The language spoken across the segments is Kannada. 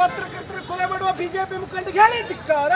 ಪತ್ರಕರ್ತರ ಕೊಲೆ ಮಾಡುವ ಬಿಜೆಪಿ ಮುಖಂಡರಿಗೆ ಹೇಳಿ ಧಿಕ್ಕಾರ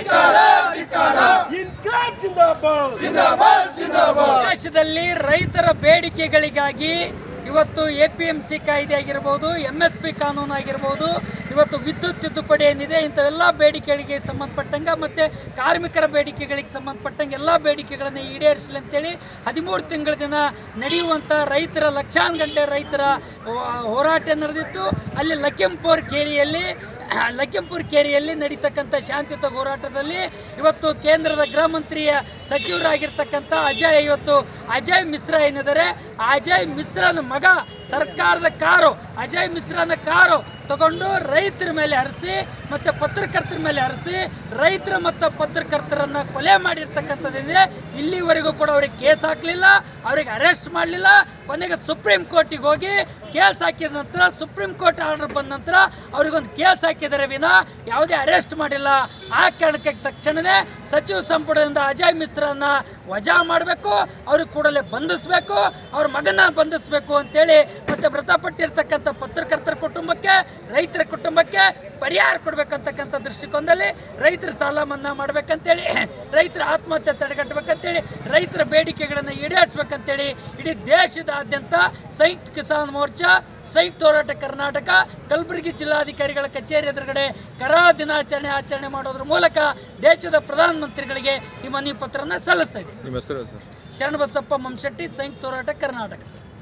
ಇನ್ಕ್ಲಾಬ್ ಜಿಂದಾಬಾದ್ ದೇಶದಲ್ಲಿ ರೈತರ ಬೇಡಿಕೆಗಳಿಗಾಗಿ ಇವತ್ತು ಎ ಪಿ ಎಂ ಸಿ ಕಾಯ್ದೆ ಆಗಿರ್ಬೋದು ಎಮ್ ಎಸ್ ಪಿ ಕಾನೂನು ಆಗಿರ್ಬೋದು ಇವತ್ತು ವಿದ್ಯುತ್ ತಿದ್ದುಪಡಿ ಏನಿದೆ ಇಂಥವೆಲ್ಲ ಬೇಡಿಕೆಗಳಿಗೆ ಸಂಬಂಧಪಟ್ಟಂಗೆ ಮತ್ತು ಕಾರ್ಮಿಕರ ಬೇಡಿಕೆಗಳಿಗೆ ಸಂಬಂಧಪಟ್ಟಂಗೆ ಎಲ್ಲ ಬೇಡಿಕೆಗಳನ್ನು ಈಡೇರಿಸಲಿ ಅಂತೇಳಿ ಹದಿಮೂರು ತಿಂಗಳ ದಿನ ನಡೆಯುವಂಥ ರೈತರ ಲಕ್ಷಾನ್ ಗಂಟೆ ರೈತರ ಹೋ- ಹೋರಾಟ ನಡೆದಿತ್ತು ಅಲ್ಲಿ ಲಖಿಂಪುರ್ ಕೇರಿಯಲ್ಲಿ ಲಖಿಂಪುರ್ ಕೇರಿಯಲ್ಲಿ ನಡೀತಕ್ಕಂಥ ಶಾಂತಿಯುತ ಹೋರಾಟದಲ್ಲಿ ಇವತ್ತು ಕೇಂದ್ರದ ಗೃಹ ಮಂತ್ರಿಯ ಸಚಿವರಾಗಿರ್ತಕ್ಕಂಥ ಅಜಯ್ ಇವತ್ತು ಅಜಯ್ ಮಿಶ್ರಾ ಏನಿದ್ದಾರೆ ಆ ಅಜಯ್ ಮಿಶ್ರಾನ ಮಗ ಸರ್ಕಾರದ ಕಾರು ಅಜಯ್ ಮಿಶ್ರಾನ ಕಾರು ತಗೊಂಡು ರೈತರ ಮೇಲೆ ಹರಿಸಿ ಮತ್ತು ಪತ್ರಕರ್ತರ ಮೇಲೆ ಹರಿಸಿ ರೈತರು ಮತ್ತು ಪತ್ರಕರ್ತರನ್ನ ಕೊಲೆ ಮಾಡಿರ್ತಕ್ಕಂಥದ್ದಿದೆ ಇಲ್ಲಿವರೆಗೂ ಕೂಡ ಅವ್ರಿಗೆ ಕೇಸ್ ಹಾಕಲಿಲ್ಲ ಅವ್ರಿಗೆ ಅರೆಸ್ಟ್ ಮಾಡಲಿಲ್ಲ ಕೊನೆಗೆ ಸುಪ್ರೀಂ ಕೋರ್ಟಿಗೆ ಹೋಗಿ ಕೇಸ್ ಹಾಕಿದ ನಂತರ ಸುಪ್ರೀಂ ಕೋರ್ಟ್ ಆರ್ಡರ್ ಬಂದ ನಂತರ ಅವ್ರಿಗೊಂದು ಕೇಸ್ ಹಾಕಿದರೆ ವಿನ ಯಾವುದೇ ಅರೆಸ್ಟ್ ಮಾಡಿಲ್ಲ ಆ ಕಾರಣಕ್ಕೆ ತಕ್ಷಣವೇ ಸಚಿವ ಸಂಪುಟದಿಂದ ಅಜಯ್ ಮಿಶ್ರನ್ನ ವಜಾ ಮಾಡಬೇಕು ಅವ್ರಿಗೆ ಕೂಡಲೇ ಬಂಧಿಸಬೇಕು ಅವ್ರ ಮಗನ ಬಂಧಿಸಬೇಕು ಅಂತೇಳಿ ಮತ್ತೆ ಮೃತಪಟ್ಟಿರ್ತಕ್ಕಂಥ ಪತ್ರಕರ್ತರ ಕುಟುಂಬಕ್ಕೆ ರೈತರ ಕುಟುಂಬಕ್ಕೆ ಪರಿಹಾರ ಕೊಡ್ಬೇಕಂತಕ್ಕಂಥ ದೃಷ್ಟಿಕೋನದಲ್ಲಿ ರೈತರ ಸಾಲ ಮನ್ನಾ ಮಾಡ್ಬೇಕಂತೇಳಿ ರೈತರ ಆತ್ಮಹತ್ಯೆ ತಡೆಗಟ್ಟಬೇಕಂತೇಳಿ ರೈತರ ಬೇಡಿಕೆಗಳನ್ನು ಈಡೇರಿಸ್ಬೇಕಂತೇಳಿ ಇಡೀ ದೇಶದಾದ್ಯಂತ ಸಂಯುಕ್ತ ಕಿಸಾನ್ ಮೋರ್ಚಾ ಸಂಯುಕ್ತ ಹೋರಾಟ ಕರ್ನಾಟಕ ಕಲಬುರಗಿ ಜಿಲ್ಲಾಧಿಕಾರಿಗಳ ಕಚೇರಿ ಎದುರುಗಡೆ ಕರಾಳ ದಿನಾಚರಣೆ ಆಚರಣೆ ಮಾಡೋದ್ರ ಮೂಲಕ ದೇಶದ ಪ್ರಧಾನಮಂತ್ರಿಗಳಿಗೆ ಈ ಮನವಿ ಪತ್ರನ ಸಲ್ಲಿಸ್ತಾ ಇದೆ ನಿಮ್ಮ ಹೆಸರು ಸರ್ ಶರಣಬಸಪ್ಪ ಮಮ್ಮಶೆಟ್ಟಿ ಸಂಯುಕ್ತ ಹೋರಾಟ ಕರ್ನಾಟಕ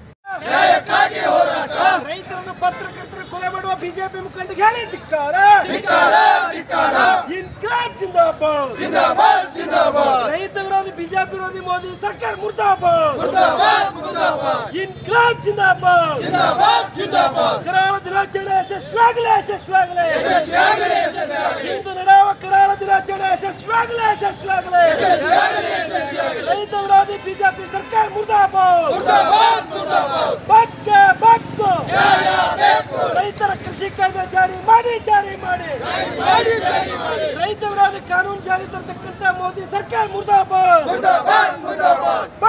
ರೈತರನ್ನು ಪತ್ರಕರ್ತರ ಕೊಲೆ ಮಾಡುವ ಬಿಜೆಪಿ ಮುಖಂಡರಿಗೆ ಹೇಳಿ ಧಿಕ್ಕಾರ ಇನ್ಕ್ಲಾಬ್ ಜಿಂದಾಬಾದ್ ರೈತ ವಿರೋಧಿ ಬಿಜೆಪಿ ವಿರೋಧಿ ಮೋದಿ ಸರ್ಕಾರ ಮುರ್ದಾಬಾದ್ ಇನ್ಕ್ಲಾಬ್ ಜಿಂದಾಬಾದ್ ಕರಾಳ ದಿನಾಚರಣೆ ಯಶಸ್ವಿಯಾಗಲಿ ಯಶಸ್ವಿಯಾಗಲಿ ಇಂದು ನಡೆಯುವ ಕರಾಳ ದಿನಾಚರಣೆ ಯಶಸ್ವಿಯಾಗಲಿ ಯಶಸ್ವಿಯಾಗಲಿ ರೈತ ವಿರೋಧಿ ಬಿಜೆಪಿ ಸರ್ಕಾರ ಮುರ್ದಾಬಾದ್ ಬಕ್ಕೆ ಬಕ್ಕು ರೈತರ ಕೃಷಿ ಕಾಯ್ದೆ ಜಾರಿ ಮಾಡಿ ಜಾರಿ ಮಾಡಿ ರೈತ ವಿರೋಧಿ ಕಾನೂನು ಜಾರಿ ತರತಕ್ಕಂತ ಮೋದಿ ಸರ್ಕಾರ ಮುರ್ದಾಬಾದ್